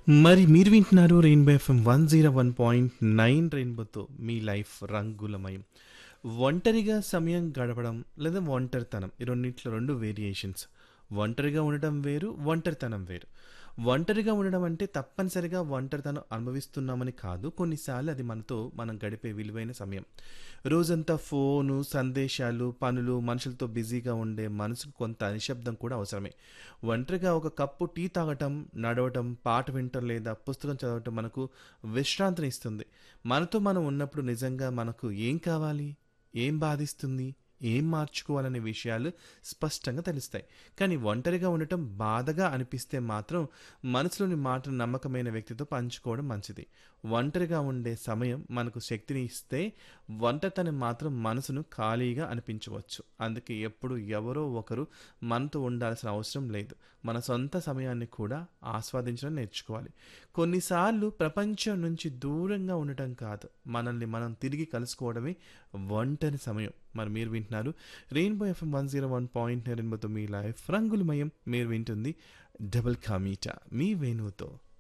మరి మీరు వింటున్నారు Rainbow FM one zero one point nine రెయిన్బోతో మీ లైఫ్ రంగులమయం ఒంటరిగా సమయం గడపడం లేదా ఒంటరితనం ఈ రెండింటిలో రెండు వేరియేషన్స్ ఒంటరిగా ఉండడం వేరు ఒంటరితనం వేరు ఒంటరిగా ఉండడం అంటే తప్పనిసరిగా ఒంటరితనం అనుభవిస్తున్నామని కాదు కొన్నిసార్లు అది మనతో మనం గడిపే విలువైన సమయం రోజంతా ఫోను సందేశాలు పనులు మనుషులతో బిజీగా ఉండే మనసుకు కొంత నిశ్శబ్దం కూడా అవసరమే ఒంటరిగా ఒక కప్పు టీ తాగటం నడవటం పాట వినటం లేదా పుస్తకం చదవటం మనకు విశ్రాంతిని ఇస్తుంది మనతో మనం ఉన్నప్పుడు నిజంగా మనకు ఏం కావాలి ఏం బాధిస్తుంది ఏం మార్చుకోవాలనే విషయాలు స్పష్టంగా తెలుస్తాయి కానీ ఒంటరిగా ఉండటం బాధగా అనిపిస్తే మాత్రం మనసులోని మాటను నమ్మకమైన వ్యక్తితో పంచుకోవడం మంచిది ఒంటరిగా ఉండే సమయం మనకు శక్తిని ఇస్తే ఒంటరితనం మాత్రం మనసును ఖాళీగా అనిపించవచ్చు అందుకే ఎప్పుడు ఎవరో ఒకరు మనతో ఉండాల్సిన అవసరం లేదు మన సొంత సమయాన్ని కూడా ఆస్వాదించడం నేర్చుకోవాలి కొన్నిసార్లు ప్రపంచం నుంచి దూరంగా ఉండటం కాదు మనల్ని మనం తిరిగి కలుసుకోవడమే ఒంటరి సమయం మరి మీరు వింటున్నారు Rainbow FM one zero one point రెయిన్బోతో మీ లైఫ్ రంగులమయం మీరు వింటుంది డబుల్ కామీటా మీ వేణువుతో